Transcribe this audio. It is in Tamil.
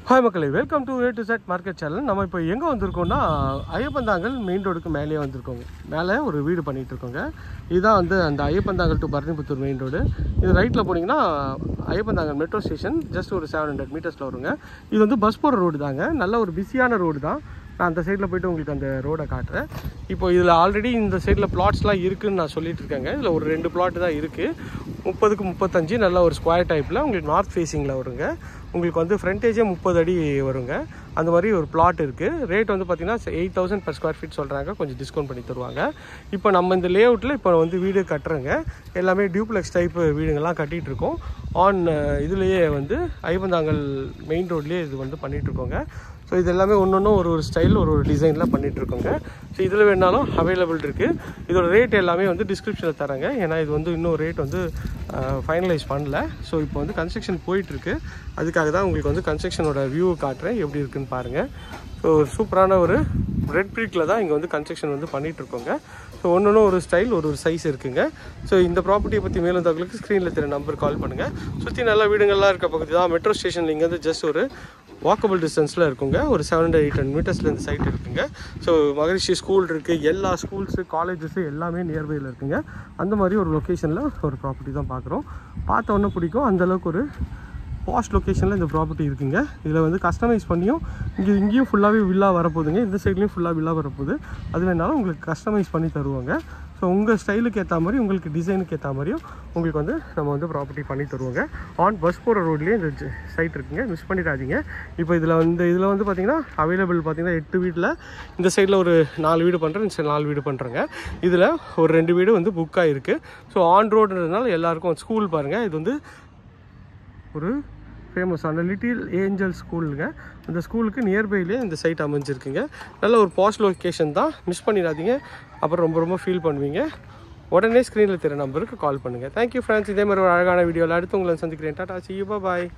ஹாய் மக்களே welcome to A to Z market channel நம்ம இப்போ எங்கே வந்திருக்கோம்னா ஐயப்பந்தாங்கல் மெயின் ரோடுக்கு மேலேயே வந்திருக்கோங்க மேலே ஒரு வீடு பண்ணிகிட்டு இருக்கோங்க இதுதான் வந்து அந்த Ayyappanthangal to Paranipputhur main road இது ரைட்டில் போனீங்கன்னா ஐயப்பந்தாங்கல் மெட்ரோ ஸ்டேஷன் ஜஸ்ட் ஒரு செவன் ஹண்ட்ரட் மீட்டர்ஸில் வருங்க இது வந்து பஸ் போகிற ரோடு தாங்க நல்ல ஒரு பிஸியான ரோடு தான் நான் அந்த சைடில் போயிட்டு உங்களுக்கு அந்த ரோடை காட்டுறேன் இப்போ இதில் ஆல்ரெடி இந்த சைடில் பிளாட்ஸ்லாம் இருக்குதுன்னு நான் சொல்லிட்டு இருக்கேங்க இதில் ஒரு ரெண்டு பிளாட் தான் இருக்குது முப்பதுக்கு முப்பத்தஞ்சு நல்ல ஒரு ஸ்கொயர் டைப்பில் உங்களுக்கு நார்த் ஃபேஸிங்கில் வருங்க உங்களுக்கு வந்து ஃப்ரண்டேஜே முப்பது அடி வருங்க அந்த மாதிரி ஒரு பிளாட் இருக்குது ரேட் வந்து பார்த்தீங்கன்னா eight thousand per square feet சொல்கிறாங்க கொஞ்சம் டிஸ்கவுண்ட் பண்ணி தருவாங்க இப்போ நம்ம இந்த லே அவுட்டில் இப்போ வந்து வீடு கட்டுறோங்க எல்லாமே டியூப்ளெக்ஸ் டைப் வீடுங்கள்லாம் கட்டிகிட்டு இருக்கோம் ஆன் இதுலேயே வந்து ஐவந்தாங்கல் மெயின் ரோட்லேயே இது வந்து பண்ணிகிட்டு இருக்கோங்க ஸோ இது எல்லாமே ஒன்று ஒன்றும் ஒரு ஒரு ஸ்டைல் ஒரு ஒரு டிசைனில் பண்ணிட்டு இருக்கோங்க ஸோ இதில் வேணாலும் அவைலபிள் இருக்குது இதோட ரேட் எல்லாமே வந்து டிஸ்கிரிப்ஷனில் தரேங்க ஏன்னா இது வந்து இன்னும் ரேட் வந்து ஃபைனலைஸ் பண்ணல ஸோ இப்போ வந்து கன்ஸ்ட்ரக்ஷன் போயிட்டுருக்கு அதுக்காக தான் உங்களுக்கு வந்து கன்ஸ்ட்ரக்ஷனோட வியூ காட்டுறேன் எப்படி இருக்குன்னு பாருங்கள் ஸோ சூப்பரான ஒரு ரெட் பிரிக்கில் தான் இங்கே வந்து கன்ஸ்ட்ரக்ஷன் வந்து பண்ணிட்டு இருக்கோங்க ஸோ ஒன்று ஒன்று ஒரு ஸ்டைல் ஒரு ஒரு சைஸ் இருக்குங்க ஸோ இந்த ப்ராப்பர்ட்டியை பற்றி மேலும் தகவலுக்கு ஸ்க்ரீனில் தெரிய நம்பர் கால் பண்ணுங்கள் சுற்றி நல்ல வீடுங்கள்லாம் இருக்க பகுதி தான் மெட்ரோ ஸ்டேஷனில் இங்கேருந்து ஜஸ்ட் ஒரு வாக்கபிள் டிஸ்டன்ஸில் இருக்குங்க ஒரு செவன் ஹண்ட்ரட் எயிட் ஹண்ட்ரட் மீட்டர்ஸில் இந்த சைட் இருக்குங்க ஸோ மகரிஷி ஸ்கூல் இருக்குது எல்லா ஸ்கூல்ஸு காலேஜஸு எல்லாமே நியர்பையில் இருக்குங்க அந்த மாதிரி ஒரு லொக்கேஷனில் ஒரு ப்ராப்பர்ட்டி தான் பார்க்குறோம் பார்த்த உடனே பிடிக்கும் அந்தளவுக்கு ஒரு பாஸ்ட் லொக்கேஷனில் இந்த ப்ராப்பர்ட்டி இருக்குங்க இதில் வந்து கஸ்டமைஸ் பண்ணியும் இங்கே இங்கேயும் ஃபுல்லாகவே வில்லா வரப்போகுதுங்க இந்த சைட்லேயும் ஃபுல்லாக வில்லா வரப்போகுது அது வேணாலும் உங்களுக்கு கஸ்டமைஸ் பண்ணி தருவாங்க ஸோ உங்கள் ஸ்டைலுக்கு ஏற்ற மாதிரி உங்களுக்கு டிசைனுக்கு ஏற்ற மாதிரியும் உங்களுக்கு வந்து நம்ம வந்து ப்ராப்பர்ட்டி பண்ணி தருவோங்க ஆன் பஸ் போகிற ரோட்லேயே இந்த சைட் இருக்குங்க மிஸ் பண்ணிடாதீங்க இப்போ இதில் வந்து இதில் வந்து பார்த்தீங்கன்னா அவைலபிள் பார்த்தீங்கன்னா எட்டு வீட்டில் இந்த சைடில் ஒரு நாலு வீடு பண்ணுறேன் இந்த சைடு நாலு வீடு பண்ணுறேங்க இதில் ஒரு ரெண்டு வீடு வந்து புக் ஆகிருக்கு ஸோ ஆன் ரோடுன்றதுனால எல்லாருக்கும் ஸ்கூல் பாருங்கள் இது வந்து ஒரு ஃபேமஸான லிட்டில் ஏஞ்சல் ஸ்கூலுங்க அந்த ஸ்கூலுக்கு நியர்பைலேயே இந்த சைட் அமைஞ்சிருக்குங்க நல்ல ஒரு பாஸ்ட் லொக்கேஷன் தான் மிஸ் பண்ணிடாதீங்க அப்புறம் ரொம்ப ரொம்ப ஃபீல் பண்ணுவீங்க உடனே ஸ்க்ரீனில் தெரிய நம்பருக்கு கால் பண்ணுங்கள் தேங்க்யூ ஃப்ரெண்ட்ஸ் இதே மாதிரி ஒரு அழகான வீடியோவில் அடுத்து உங்களை சந்திக்கிறேன் டாடா சி பாய்